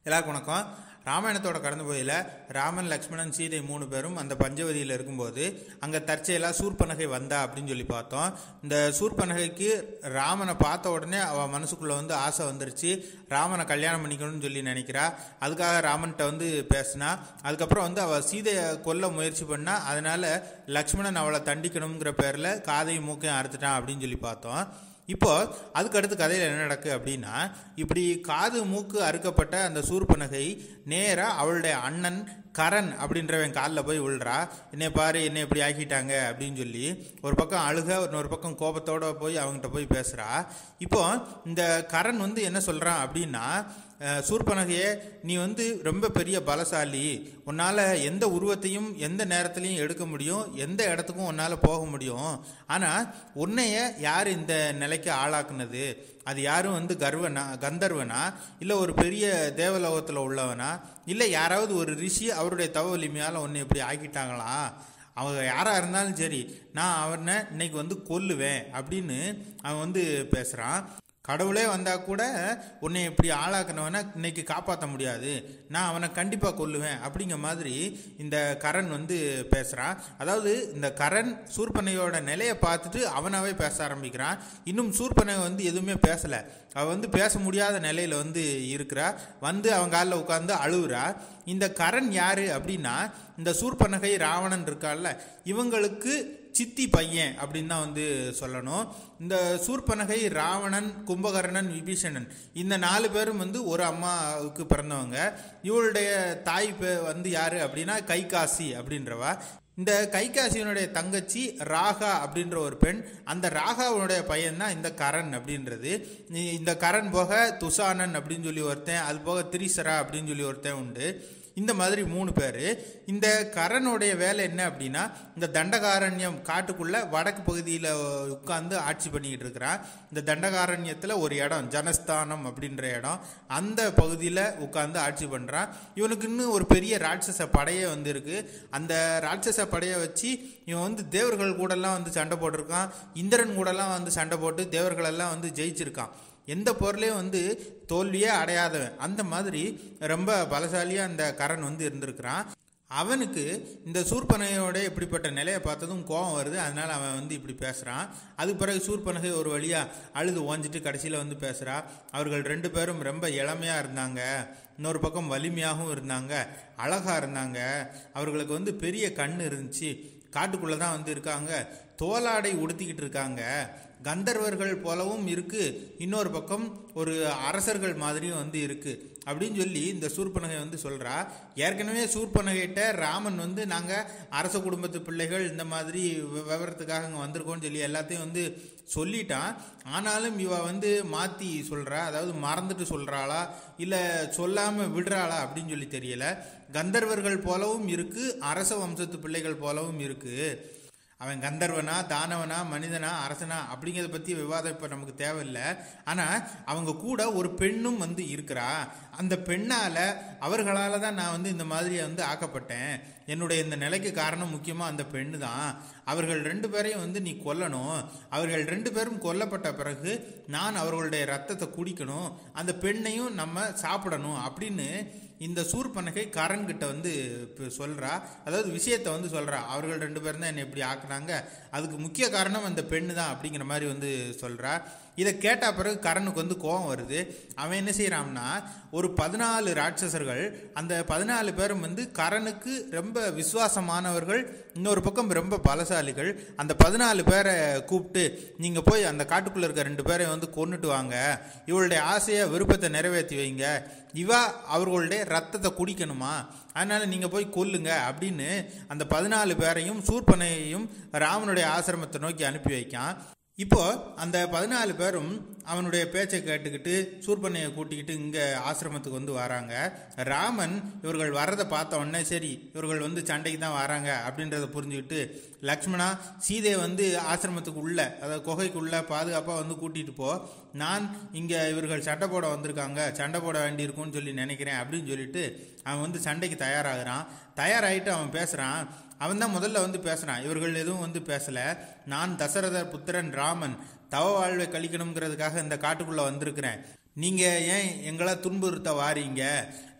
எல்லாருக்கும் வணக்கம் ராமாயணத்தோட கடந்த போதில் ராமன் லக்ஷ்மணன் சீதை மூணு பேரும் அந்த பஞ்சவதியில் இருக்கும்போது அங்கே தற்செயலாக சூர்பனகை வந்தா அப்படின்னு சொல்லி பார்த்தோம் இந்த சூர்பனகைக்கு ராமனை பார்த்த உடனே அவள் மனசுக்குள்ளே வந்து ஆசை வந்துருச்சு ராமனை கல்யாணம் பண்ணிக்கணும்னு சொல்லி நினைக்கிறா அதுக்காக ராமன்கிட்ட வந்து பேசினா அதுக்கப்புறம் வந்து அவள் சீதையை கொல்ல முயற்சி பண்ணா அதனால லக்ஷ்மணன் அவளை தண்டிக்கணுங்கிற பேரில் காதையும் மூக்கையும் அறுத்துட்டான் அப்படின்னு சொல்லி பார்த்தோம் இப்போ அதுக்கு அடுத்து கதையில் என்ன நடக்கு அப்படின்னா இப்படி காது மூக்கு அறுக்கப்பட்ட அந்த சூர்பனகை நேராக அவளுடைய அண்ணன் கரண் அப்படின்றவன் காலில் போய் விழுறா என்னை பாரு என்னை இப்படி ஆக்கிட்டாங்க அப்படின்னு சொல்லி ஒரு பக்கம் அழுக இன்னொரு பக்கம் கோபத்தோட போய் அவங்ககிட்ட போய் பேசுகிறா இப்போ இந்த கரண் வந்து என்ன சொல்கிறான் அப்படின்னா அஹ், சூர்பனகையே நீ வந்து ரொம்ப பெரிய பலசாலி உன்னால் எந்த உருவத்தையும் எந்த நேரத்துலையும் எடுக்க முடியும் எந்த இடத்துக்கும் உன்னால் போக முடியும் ஆனால் உன்னைய யார் இந்த நிலைக்கு ஆளாக்குனது அது யாரும் வந்து கர்வனா கந்தர்வனா இல்லை ஒரு பெரிய தேவலோகத்தில் உள்ளவனா இல்லை யாராவது ஒரு ரிஷி அவருடைய தவ வலிமையால் உன்னை இப்படி ஆக்கிட்டாங்களா அவங்க யாராக இருந்தாலும் சரி நான் அவனை இன்னைக்கு வந்து கொல்லுவேன் அப்படின்னு அவன் வந்து பேசுகிறான் கடவுளே வந்தால் கூட உன்னை இப்படி ஆளாக்குனவனை இன்னைக்கு காப்பாற்ற முடியாது நான் அவனை கண்டிப்பாக கொல்லுவேன் அப்படிங்கிற மாதிரி இந்த கரண் வந்து பேசுகிறான் அதாவது இந்த கரண் சூர்பனையோட நிலையை பார்த்துட்டு அவனாவே பேச ஆரம்பிக்கிறான் இன்னும் சூர்பனை வந்து எதுவுமே பேசலை அவள் வந்து பேச முடியாத நிலையில் வந்து இருக்கிறா வந்து அவன் காலில் உட்காந்து அழுகுறா இந்த கரண் யாரு அப்படின்னா இந்த சூர்பனகை ராவணன் இருக்கால்ல இவங்களுக்கு சித்தி பையன் அப்படின்னு தான் வந்து சொல்லணும் இந்த சூர்பனகை ராவணன் கும்பகர்ணன் விபீஷணன் இந்த நாலு பேரும் வந்து ஒரு அம்மாவுக்கு பிறந்தவங்க இவளுடைய தாய் பே வந்து யாரு அப்படின்னா கைகாசி அப்படின்றவா இந்த கைகாசியனுடைய தங்கச்சி ராகா அப்படின்ற ஒரு பெண் அந்த ராகாவுடைய பையன் தான் இந்த கரண் அப்படின்றது இ- இந்த கரண் போக துசானன் அப்படின்னு சொல்லி ஒருத்தன் அது போக திரிசரா அப்படின்னு சொல்லி ஒருத்தன் உண்டு இந்த மாதிரி மூணு பேர் இந்த கரனுடைய வேலை என்ன அப்படின்னா இந்த தண்டகாரண்யம் காட்டுக்குள்ள வடக்கு பகுதியில் உட்கார்ந்து ஆட்சி பண்ணிக்கிட்டு இருக்கிறான் இந்த தண்டகாரண்யத்தில் ஒரு இடம் ஜனஸ்தானம் அப்படின்ற இடம் அந்த பகுதியில் உட்கார்ந்து ஆட்சி பண்ணுறான் இவனுக்கு இன்னும் ஒரு பெரிய ராட்சச படையே வந்து இருக்கு அந்த ராட்சச படையை வச்சு இவன் வந்து தேவர்கள் கூடலாம் வந்து சண்டை போட்டிருக்கான் இந்திரன் கூடலாம் வந்து சண்டை போட்டு தேவர்கள் எல்லாம் வந்து ஜெயிச்சிருக்கான் எந்த பொருளையும் வந்து தோல்வியே அடையாதவன் அந்த மாதிரி ரொம்ப பலசாலியாக அந்த கரண் வந்து இருந்திருக்கிறான் அவனுக்கு இந்த சூர்பனகையோட இப்படிப்பட்ட நிலையை பார்த்ததும் கோபம் வருது அதனால அவன் வந்து இப்படி பேசுகிறான் அதுக்கு பிறகு சூர்பனகை ஒரு வழியாக அழுது ஓஞ்சிட்டு கடைசியில் வந்து பேசுகிறா அவர்கள் ரெண்டு பேரும் ரொம்ப இளமையாக இருந்தாங்க இன்னொரு பக்கம் வலிமையாகவும் இருந்தாங்க அழகாக இருந்தாங்க அவர்களுக்கு வந்து பெரிய கண் இருந்துச்சு காட்டுக்குள்ளே தான் வந்து இருக்காங்க தோலாடை உடுத்திக்கிட்டு இருக்காங்க கந்தர்வர்கள் போலவும் இருக்கு இன்னொரு பக்கம் ஒரு அரசர்கள் மாதிரியும் வந்து இருக்கு அப்படின்னு சொல்லி இந்த சூர்பனகை வந்து சொல்றா ஏற்கனவே சூர்பனகைட்ட ராமன் வந்து நாங்க அரச குடும்பத்து பிள்ளைகள் இந்த மாதிரி வி- விவரத்துக்காக இங்க வந்திருக்கோம்னு சொல்லி எல்லாத்தையும் வந்து சொல்லிட்டான் ஆனாலும் இவ வந்து மாத்தி சொல்றா அதாவது மறந்துட்டு சொல்றாளா இல்ல சொல்லாம விடுறாளா அப்படின்னு சொல்லி தெரியல கந்தர்வர்கள் போலவும் இருக்கு அரச வம்சத்து பிள்ளைகள் போலவும் இருக்கு அவன் கந்தர்வனா தானவனா மனிதனா அரசனா அப்படிங்கிறத பற்றி விவாதம் இப்போ நமக்கு தேவையில்லை ஆனால் அவங்க கூட ஒரு பெண்ணும் வந்து இருக்கிறா அந்த பெண்ணால் அவர்களால் தான் நான் வந்து இந்த மாதிரி வந்து ஆக்கப்பட்டேன் என்னுடைய இந்த நிலைக்கு காரணம் முக்கியமாக அந்த பெண்ணு தான் அவர்கள் ரெண்டு பேரையும் வந்து நீ கொல்லணும் அவர்கள் ரெண்டு பேரும் கொல்லப்பட்ட பிறகு நான் அவர்களுடைய ரத்தத்தை குடிக்கணும் அந்த பெண்ணையும் நம்ம சாப்பிடணும் அப்படின்னு இந்த சூர்பனகை கரண் கிட்ட வந்து இப்ப சொல்றா அதாவது விஷயத்தை வந்து சொல்றா அவர்கள் ரெண்டு பேரும் தான் என்னை இப்படி ஆக்குனாங்க அதுக்கு முக்கிய காரணம் அந்த பெண்ணு தான் அப்படிங்கிற மாதிரி வந்து சொல்றா இதை கேட்ட பிறகு கரனுக்கு வந்து கோபம் வருது அவன் என்ன செய்யறான்னா ஒரு பதினாலு ராட்சசர்கள் அந்த பதினாலு பேரும் வந்து கரனுக்கு ரொம்ப விசுவாசமானவர்கள் இன்னொரு பக்கம் ரொம்ப பலசாலிகள் அந்த பதினாலு பேரை கூப்பிட்டு நீங்க போய் அந்த காட்டுக்குள்ள இருக்க ரெண்டு பேரை வந்து கொன்னுட்டு வாங்க இவளுடைய ஆசையை விருப்பத்தை நிறைவேற்றி வைங்க இவா அவர்களுடைய ரத்தத்தை குடிக்கணுமா அதனால நீங்க போய் கொல்லுங்க அப்படின்னு அந்த பதினாலு பேரையும் சூர்பனையையும் ராமனுடைய ஆசிரமத்தை நோக்கி அனுப்பி வைக்கான் இப்போ அந்த பதினாலு பேரும் அவனுடைய பேச்சை கேட்டுக்கிட்டு சூர்பனையை கூட்டிக்கிட்டு இங்க ஆசிரமத்துக்கு வந்து வராங்க ராமன் இவர்கள் வர்றதை பார்த்த உடனே சரி இவர்கள் வந்து சண்டைக்கு தான் வராங்க அப்படின்றத புரிஞ்சுக்கிட்டு லக்ஷ்மணா சீதையை வந்து ஆசிரமத்துக்கு உள்ள அதாவது குகைக்குள்ள பாதுகாப்பாக வந்து கூட்டிட்டு போ நான் இங்கே இவர்கள் சண்டை போட வந்திருக்காங்க சண்டை போட வேண்டியிருக்கும்னு சொல்லி நினைக்கிறேன் அப்படின்னு சொல்லிட்டு அவன் வந்து சண்டைக்கு தயாராகிறான் தயாராகிட்டு அவன் பேசுகிறான் அவன் தான் முதல்ல வந்து பேசுகிறான் இவர்கள் எதுவும் வந்து பேசலை நான் தசரதர் புத்திரன் ராமன் தவ வாழ்வை கழிக்கணுங்கிறதுக்காக இந்த காட்டுக்குள்ளே வந்திருக்கிறேன் நீங்கள் ஏன் எங்களை துன்புறுத்த வாரீங்க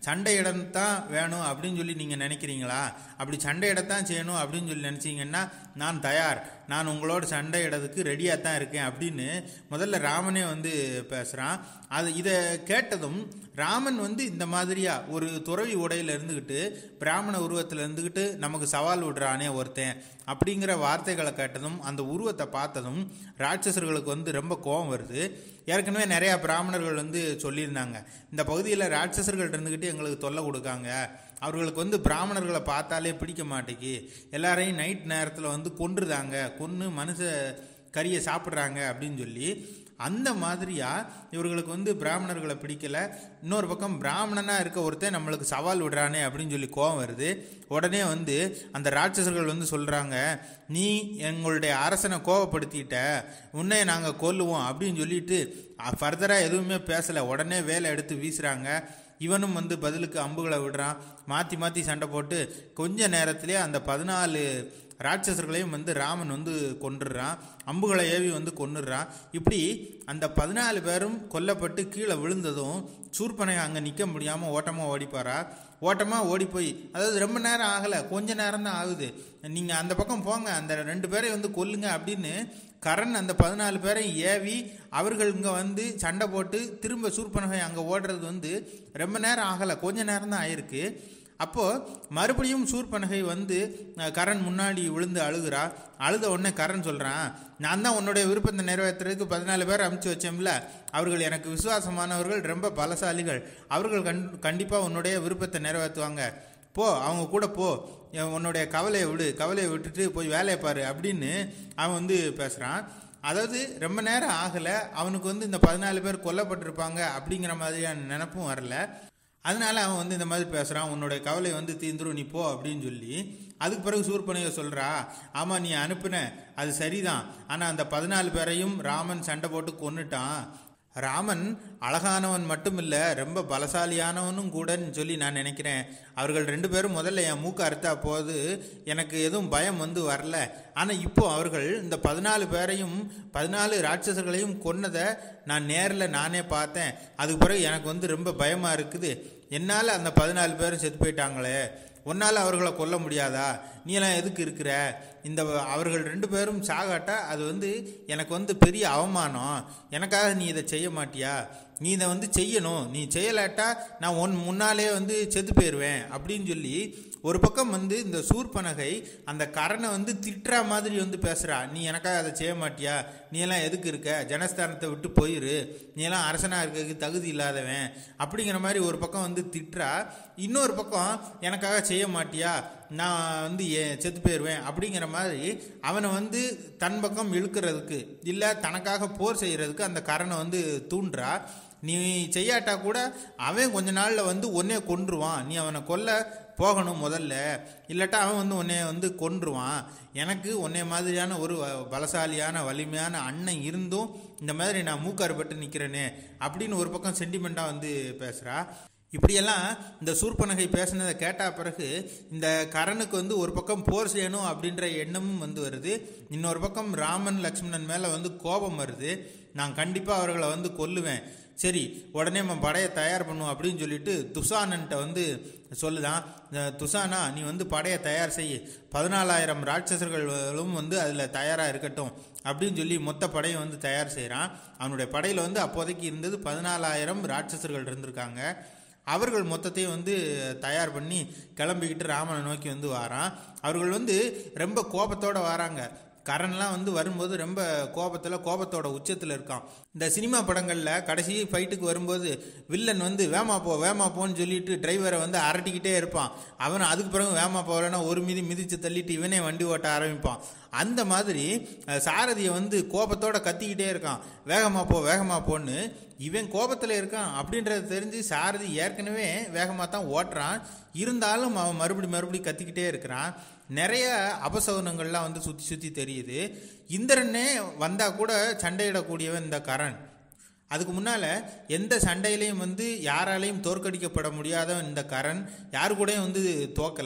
சண்டை இடம் தான் வேணும் அப்படின்னு சொல்லி நீங்கள் நினைக்கிறீங்களா அப்படி சண்டை இடத்தான் செய்யணும் அப்படின்னு சொல்லி நினச்சிங்கன்னா நான் தயார் நான் உங்களோட சண்டை இடத்துக்கு ரெடியாக தான் இருக்கேன் அப்படின்னு முதல்ல ராமனே வந்து பேசுகிறான் அது இதை கேட்டதும் ராமன் வந்து இந்த மாதிரியா ஒரு துறவி உடையில் இருந்துக்கிட்டு பிராமண உருவத்தில் இருந்துக்கிட்டு நமக்கு சவால் விடுறானே ஒருத்தன் அப்படிங்கிற வார்த்தைகளை கேட்டதும் அந்த உருவத்தை பார்த்ததும் ராட்சசர்களுக்கு வந்து ரொம்ப கோபம் வருது ஏற்கனவே நிறையா பிராமணர்கள் வந்து சொல்லியிருந்தாங்க இந்த பகுதியில் ராட்சசர்கள் இருந்துக்கிட்டு எங்களுக்கு தொல்லை கொடுக்காங்க அவர்களுக்கு வந்து பிராமணர்களை பார்த்தாலே பிடிக்க மாட்டேங்கி எல்லாரையும் நைட் நேரத்தில் வந்து கொன்றுதாங்க கொன்று மனுஷ கறியை சாப்பிட்றாங்க அப்படின்னு சொல்லி அந்த மாதிரியா இவர்களுக்கு வந்து பிராமணர்களை பிடிக்கல இன்னொரு பக்கம் பிராமணனாக இருக்க ஒருத்தன் நம்மளுக்கு சவால் விடுறானே அப்படின்னு சொல்லி கோவம் வருது உடனே வந்து அந்த ராட்சசர்கள் வந்து சொல்கிறாங்க நீ எங்களுடைய அரசனை கோவப்படுத்திட்ட உன்னை நாங்கள் கொல்லுவோம் அப்படின்னு சொல்லிட்டு ஃபர்தராக எதுவுமே பேசலை உடனே வேலை எடுத்து வீசுகிறாங்க இவனும் வந்து பதிலுக்கு அம்புகளை விடுறான் மாற்றி மாற்றி சண்டை போட்டு கொஞ்ச நேரத்திலே அந்த பதினாலு ராட்சசர்களையும் வந்து ராமன் வந்து கொன்றுறான் அம்புகளை ஏவி வந்து கொன்னுடுறான் இப்படி அந்த பதினாலு பேரும் கொல்லப்பட்டு கீழே விழுந்ததும் சூர்பனை அங்கே நிற்க முடியாமல் ஓட்டமாக ஓடிப்பாரா ஓட்டமாக ஓடி போய் அதாவது ரொம்ப நேரம் ஆகலை கொஞ்ச நேரம் தான் ஆகுது நீங்கள் அந்த பக்கம் போங்க அந்த ரெண்டு பேரை வந்து கொல்லுங்க அப்படின்னு கரண் அந்த பதினாலு பேரையும் ஏவி அவர்கள் இங்கே வந்து சண்டை போட்டு திரும்ப சூர்பனகை அங்கே ஓடுறது வந்து ரொம்ப நேரம் ஆகலை கொஞ்ச நேரம் தான் ஆயிருக்கு அப்போது மறுபடியும் சூர்பனகை வந்து அஹ், கரண் முன்னாடி விழுந்து அழுகிறா அழுத உடனே கரண் சொல்கிறான் நான் தான் உன்னுடைய விருப்பத்தை நிறைவேற்றுறதுக்கு பதினாலு பேர் அமுச்சு வச்சோம்ல அவர்கள் எனக்கு விசுவாசமானவர்கள் ரொம்ப பலசாலிகள் அவர்கள் கண் கண்டிப்பாக உன்னுடைய விருப்பத்தை நிறைவேற்றுவாங்க போ அவங்க கூட போ என் உன்னுடைய கவலையை விடு கவலையை விட்டுட்டு போய் வேலையை பாரு அப்படின்னு அவன் வந்து பேசுகிறான் அதாவது ரொம்ப நேரம் ஆகலை அவனுக்கு வந்து இந்த பதினாலு பேர் கொல்லப்பட்டிருப்பாங்க அப்படிங்கிற மாதிரியான நினப்பும் வரல அதனால அவன் வந்து இந்த மாதிரி பேசுகிறான் உன்னோட கவலை வந்து தீந்துரும் நீ போ அப்படின்னு சொல்லி அதுக்கு பிறகு சூர்பனைய சொல்கிறா ஆமாம் நீ அனுப்புன அது சரிதான் ஆனால் அந்த பதினாலு பேரையும் ராமன் சண்டை போட்டு கொன்னுட்டான் ராமன் அழகானவன் மட்டும் இல்லை ரொம்ப பலசாலியானவனும் கூடன்னு சொல்லி நான் நினைக்கிறேன் அவர்கள் ரெண்டு பேரும் முதல்ல என் மூக்கு அறுத்தா போது எனக்கு எதுவும் பயம் வந்து வரல ஆனால் இப்போ அவர்கள் இந்த பதினாலு பேரையும் பதினாலு ராட்சசர்களையும் கொன்னதை நான் நேரில் நானே பார்த்தேன் அதுக்கு பிறகு எனக்கு வந்து ரொம்ப பயமாக இருக்குது என்னால் அந்த பதினாலு பேரும் செத்து போயிட்டாங்களே உன்னால் அவர்களை கொல்ல முடியாதா நீ எல்லாம் எதுக்கு இருக்கிற இந்த அவர்கள் ரெண்டு பேரும் சாகாட்டா அது வந்து எனக்கு வந்து பெரிய அவமானம் எனக்காக நீ இதை செய்ய மாட்டியா நீ இதை வந்து செய்யணும் நீ செய்யலாட்டா நான் உன் முன்னாலே வந்து செத்து போயிடுவேன் அப்படின்னு சொல்லி ஒரு பக்கம் வந்து இந்த சூர்பனகை அந்த கரனை வந்து திட்டுற மாதிரி வந்து பேசுகிறா நீ எனக்காக அதை செய்ய மாட்டியா நீ எல்லாம் எதுக்கு இருக்க ஜனஸ்தானத்தை விட்டு போயிரு நீ எல்லாம் அரசனாக இருக்கிறதுக்கு தகுதி இல்லாதவன் அப்படிங்கிற மாதிரி ஒரு பக்கம் வந்து திட்டுறா இன்னொரு பக்கம் எனக்காக செய்ய மாட்டியா நான் வந்து ஏ- செத்து போயிடுவேன் அப்படிங்கிற மாதிரி அவனை வந்து தன் பக்கம் இழுக்கிறதுக்கு இல்லை தனக்காக போர் செய்கிறதுக்கு அந்த கரனை வந்து தூண்டுறா நீ செய்யாட்டா கூட அவன் கொஞ்ச நாளில் வந்து உன்னைய கொன்றுவான் நீ அவனை கொல்ல போகணும் முதல்ல இல்லாட்டா அவன் வந்து உன்னைய வந்து கொன்றுவான் எனக்கு உன்னைய மாதிரியான ஒரு வ- பலசாலியான வலிமையான அண்ணன் இருந்தும் இந்த மாதிரி நான் மூக்காறுபட்டு நிற்கிறேனே அப்படின்னு ஒரு பக்கம் சென்டிமெண்ட்டாக வந்து பேசுகிறா இப்படியெல்லாம் இந்த சூர்பனகை பேசினதை கேட்ட பிறகு இந்த கரனுக்கு வந்து ஒரு பக்கம் போர் செய்யணும் அப்படின்ற எண்ணமும் வந்து வருது இன்னொரு பக்கம் ராமன் லக்ஷ்மணன் மேலே வந்து கோபம் வருது நான் கண்டிப்பாக அவர்களை வந்து கொல்லுவேன் சரி உடனே நம்ம படையை தயார் பண்ணுவோம் அப்படின்னு சொல்லிட்டு துசானன்ட்ட வந்து சொல்லுதான் இந்த துசானா நீ வந்து படையை தயார் செய் பதினாலாயிரம் ராட்சசர்களும் வந்து அதில் தயாராக இருக்கட்டும் அப்படின்னு சொல்லி மொத்த படையை வந்து தயார் செய்கிறான் அவனுடைய படையில் வந்து அப்போதைக்கு இருந்தது பதினாலாயிரம் ராட்சசர்கள் இருந்திருக்காங்க அவர்கள் மொத்தத்தையும் வந்து தயார் பண்ணி கிளம்பிக்கிட்டு ராமனை நோக்கி வந்து வாரான் அவர்கள் வந்து ரொம்ப கோபத்தோட வராங்க கரன்லாம் வந்து வரும்போது ரொம்ப கோபத்தில் கோபத்தோட உச்சத்தில் இருக்கான் இந்த சினிமா படங்களில் கடைசி ஃபைட்டுக்கு வரும்போது வில்லன் வந்து வேமா போ வேமா போன்னு சொல்லிட்டு டிரைவரை வந்து அரட்டிக்கிட்டே இருப்பான் அவன் அதுக்கு பிறகு வேமா போகலன்னா ஒரு மிதி மிதித்து தள்ளிட்டு இவனே வண்டி ஓட்ட ஆரம்பிப்பான் அந்த மாதிரி அஹ், சாரதியை வந்து கோபத்தோட கத்திக்கிட்டே இருக்கான் வேகமா போ வேகமா போன்னு இவன் கோபத்தில் இருக்கான் அப்படின்றது தெரிஞ்சு சாரதி ஏற்கனவே வேகமாக தான் ஓட்டுறான் இருந்தாலும் அவன் மறுபடி மறுபடி கத்திக்கிட்டே இருக்கிறான் நிறைய அபசகுனங்கள்லாம் வந்து சுற்றி சுற்றி தெரியுது இந்திரனே வந்தால் கூட சண்டையிடக்கூடியவன் இந்த கரண் அதுக்கு முன்னால் எந்த சண்டையிலையும் வந்து யாராலையும் தோற்கடிக்கப்பட முடியாத இந்த கரண் யாரு கூடயும் வந்து தோக்கலை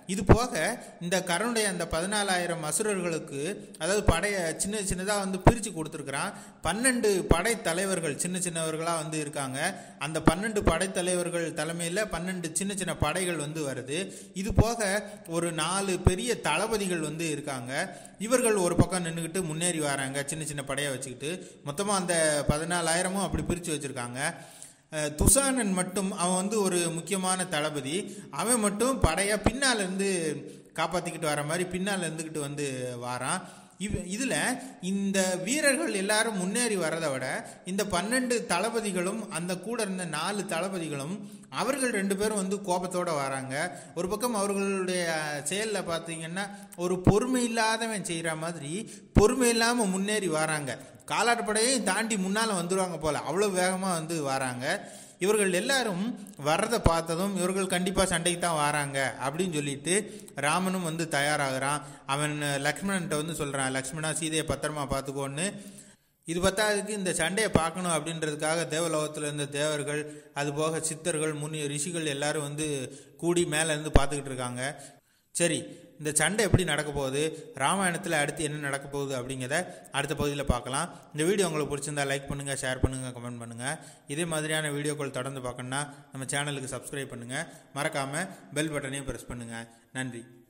இது போக இந்த கரனுடைய அந்த பதினாலாயிரம் அசுரர்களுக்கு அதாவது படைய சின்ன சின்னதாக வந்து பிரித்து கொடுத்துருக்குறான் பன்னெண்டு படை தலைவர்கள் சின்ன சின்னவர்களாக வந்து இருக்காங்க அந்த பன்னெண்டு படைத்தலைவர்கள் தலைமையில் பன்னெண்டு சின்ன சின்ன படைகள் வந்து வருது இது போக ஒரு நாலு பெரிய தளபதிகள் வந்து இருக்காங்க இவர்கள் ஒரு பக்கம் நின்றுக்கிட்டு முன்னேறி வராங்க சின்ன சின்ன படையை வச்சுக்கிட்டு மொத்தமாக அந்த பதினாலாயிரமும் அப்படி பிரித்து வச்சுருக்காங்க அஹ் துசானன் மட்டும் அவன் வந்து ஒரு முக்கியமான தளபதி அவன் மட்டும் படையை பின்னால் இருந்து காப்பாற்றிக்கிட்டு வர மாதிரி பின்னால் இருந்துக்கிட்டு வந்து வாரான் இவ் இதில் இந்த வீரர்கள் எல்லாரும் முன்னேறி வரதை விட இந்த பன்னெண்டு தளபதிகளும் அந்த கூட இருந்த நாலு தளபதிகளும் அவர்கள் ரெண்டு பேரும் வந்து கோபத்தோடு வராங்க ஒரு பக்கம் அவர்களுடைய செயலில் பார்த்தீங்கன்னா ஒரு பொறுமை இல்லாதவன் செய்கிற மாதிரி பொறுமை இல்லாமல் முன்னேறி வராங்க காலாட்படையையும் தாண்டி முன்னால் வந்துடுவாங்க போல் அவ்வளோ வேகமாக வந்து வராங்க இவர்கள் எல்லாரும் வர்றதை பார்த்ததும் இவர்கள் கண்டிப்பாக சண்டைக்கு தான் வராங்க அப்படின்னு சொல்லிட்டு ராமனும் வந்து தயாராகிறான் அவன் லக்ஷ்மணன்ட்ட வந்து சொல்கிறான் லக்ஷ்மணா சீதையை பத்திரமா பார்த்துக்கோன்னு இது பத்தாதுக்கு இந்த சண்டையை பார்க்கணும் அப்படின்றதுக்காக தேவலோகத்தில் இருந்த தேவர்கள் அதுபோக சித்தர்கள் முனி ரிஷிகள் எல்லாரும் வந்து கூடி மேலே இருந்து பார்த்துக்கிட்டு இருக்காங்க சரி இந்த சண்டை எப்படி நடக்க போகுது ராமாயணத்தில் அடுத்து என்ன நடக்க போகுது அப்படிங்கிறத அடுத்த பகுதியில் பார்க்கலாம் இந்த வீடியோ உங்களுக்கு பிடிச்சிருந்தா லைக் பண்ணுங்கள் ஷேர் பண்ணுங்கள் கமெண்ட் பண்ணுங்கள் இதே மாதிரியான வீடியோக்கள் தொடர்ந்து பார்க்கணுன்னா நம்ம சேனலுக்கு சப்ஸ்கிரைப் பண்ணுங்கள் மறக்காமல் பெல் பட்டனையும் ப்ரெஸ் பண்ணுங்கள் நன்றி